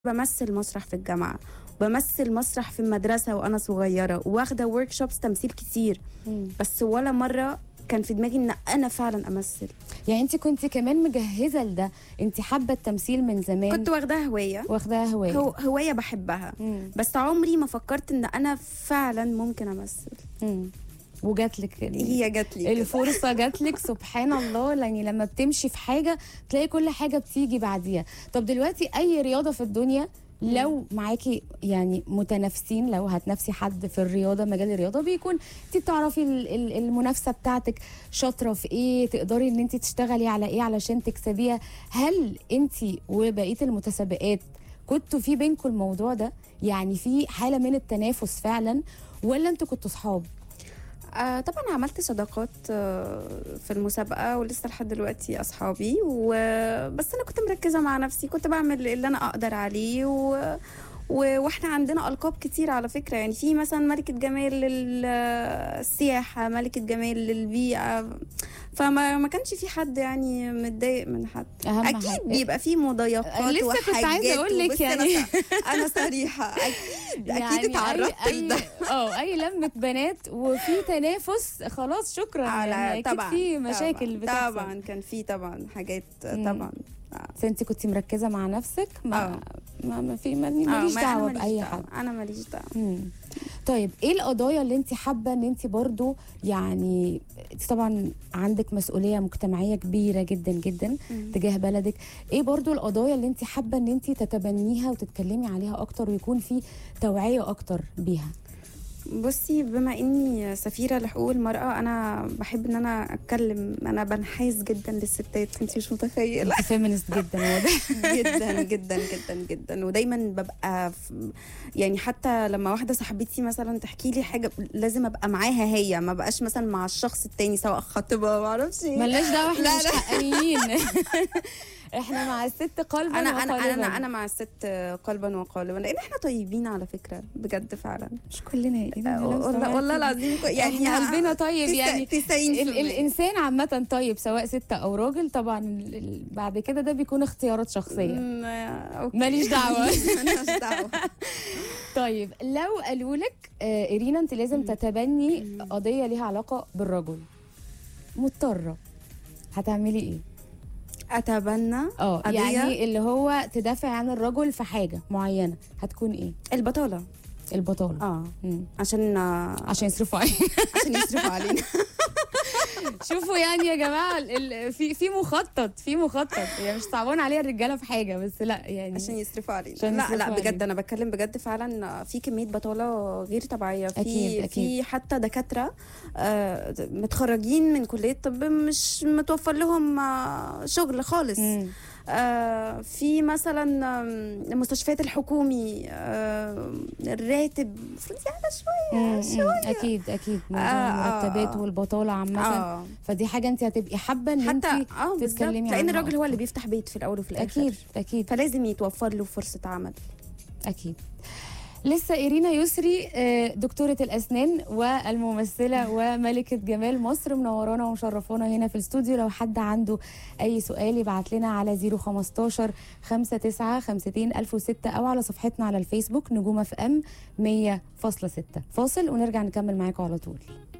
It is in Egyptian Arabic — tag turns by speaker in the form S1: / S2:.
S1: بمثل مسرح في الجامعه بمثل مسرح في المدرسه وانا صغيره واخده ورك شوبس تمثيل كتير بس ولا مره كان في دماغي ان انا فعلا امثل
S2: يعني انت كنت كمان مجهزه لده انت حابه التمثيل من زمان
S1: كنت واخداها هوايه
S2: واخداها هوايه
S1: هو هوايه بحبها
S2: مم.
S1: بس عمري ما فكرت ان انا فعلا ممكن امثل
S2: مم. وجات لك ال-
S1: هي جات لي كده.
S2: الفرصه جات لك سبحان الله يعني لما بتمشي في حاجه تلاقي كل حاجه بتيجي بعديها طب دلوقتي اي رياضه في الدنيا لو معاكي يعني متنافسين لو هتنافسي حد في الرياضه مجال الرياضه بيكون انت بتعرفي ال- ال- المنافسه بتاعتك شاطره في ايه تقدري ان انت تشتغلي على ايه علشان تكسبيها هل انت وبقيه المتسابقات كنتوا في بينكم الموضوع ده يعني في حاله من التنافس فعلا ولا انتوا كنتوا صحاب
S1: آه طبعا عملت صداقات آه في المسابقة ولسه لحد دلوقتي أصحابي وبس أنا كنت مركزة مع نفسي كنت بعمل اللي أنا أقدر عليه و... و... واحنا عندنا ألقاب كتير على فكرة يعني في مثلا ملكة جمال للسياحة ملكة جمال للبيئة فما ما كانش في حد يعني متضايق من حد
S2: اهم
S1: اكيد
S2: حاجة.
S1: بيبقى في مضايقات
S2: لسه
S1: وحاجات
S2: كنت عايزة أقول لك
S1: وبصي
S2: يعني.
S1: انا س- انا صريحه اكيد اكيد
S2: يعني
S1: اتعرضت
S2: أي-
S1: لده
S2: أي- اه اي لمه بنات وفي تنافس خلاص شكرا يعني
S1: على
S2: اكيد
S1: طبعا
S2: في مشاكل
S1: طبعا,
S2: بتحصل
S1: طبعا كان في طبعا حاجات
S2: مم.
S1: طبعا آه.
S2: بس انت كنت مركزه مع نفسك ما
S1: آه.
S2: ما, ما في ما-
S1: آه،
S2: ماليش
S1: ما- أنا
S2: دعوه
S1: ماليش
S2: باي
S1: دعوة.
S2: حد
S1: انا ماليش دعوه
S2: مم. طيب ايه القضايا اللي انت حابه ان انت برضو يعني انت طبعا عندك مسؤوليه مجتمعيه كبيره جدا جدا
S1: مم.
S2: تجاه بلدك ايه برضو القضايا اللي انت حابه ان انت تتبنيها وتتكلمي عليها اكتر ويكون في توعيه اكتر بيها
S1: بصي بما اني سفيره لحقوق المراه انا بحب ان انا اتكلم انا بنحاز جدا للستات انت مش متخيله
S2: انت فيمينست جدا واضح
S1: جدا جدا جدا جدا ودايما ببقى في يعني حتى لما واحده صاحبتي مثلا تحكي لي حاجه لازم ابقى معاها هي ما بقاش مثلا مع الشخص التاني سواء خطيبها ما اعرفش ايه
S2: ملناش دعوه احنا
S1: لا،
S2: مش
S1: لا.
S2: حقانيين احنا مع الست قلبا
S1: انا انا
S2: وقالباً.
S1: انا انا مع الست قلبا وقالبا لان احنا طيبين على فكره بجد فعلا
S2: مش كلنا ايه ده؟ لو
S1: والله
S2: سمحتي.
S1: والله العظيم كو- يعني
S2: احنا قلبنا طيب
S1: تس-
S2: يعني
S1: 90%
S2: ال الانسان عامه طيب سواء ست او راجل طبعا ال- ال- بعد كده ده بيكون اختيارات شخصيه
S1: مم، آه، أوكي.
S2: ماليش دعوة.
S1: ماليش دعوه
S2: طيب لو قالوا لك آه ايرينا انت لازم تتبني قضيه ليها علاقه بالرجل مضطره هتعملي ايه
S1: اتبنى
S2: اه
S1: قضية؟
S2: يعني اللي هو تدافع عن الرجل في حاجه معينه هتكون ايه
S1: البطاله
S2: البطاله
S1: اه
S2: مم.
S1: عشان آه،
S2: عشان يصرفوا علينا
S1: عشان يصرفوا علينا
S2: شوفوا يعني يا جماعه ال- ال- في في مخطط في مخطط يعني مش صعبان عليها الرجاله في حاجه بس لا يعني
S1: عشان يصرفوا علينا
S2: عشان
S1: لا
S2: يصرفوا
S1: لا بجد
S2: علينا.
S1: انا بتكلم بجد فعلا في كميه بطاله غير طبيعيه في
S2: أكيد، أكيد.
S1: في حتى دكاتره آه، متخرجين من كليه طب مش متوفر لهم آه، شغل خالص
S2: مم.
S1: آه، في مثلا آم، المستشفيات الحكومي آه، الراتب المفروض يعلى شويه
S2: مم.
S1: شويه
S2: اكيد اكيد موضوع
S1: آه، آه،
S2: المرتبات
S1: آه.
S2: والبطاله عامه
S1: اه
S2: فدي حاجه انت هتبقي حابه ان انت
S1: حتى اه بالظبط
S2: تتكلمي
S1: لان
S2: عنها
S1: الراجل هو اللي
S2: أكتر.
S1: بيفتح بيت في الاول وفي الاخر
S2: اكيد اكيد
S1: فلازم يتوفر له فرصه عمل
S2: اكيد لسه إيرينا يسري آه، دكتورة الأسنان والممثلة وملكة جمال مصر منورانا ومشرفانا هنا في الاستوديو لو حد عنده أي سؤال يبعت لنا على 015 59 52 1006 أو على صفحتنا على الفيسبوك نجوم اف ام 100.6 فاصل ونرجع نكمل معاكم على طول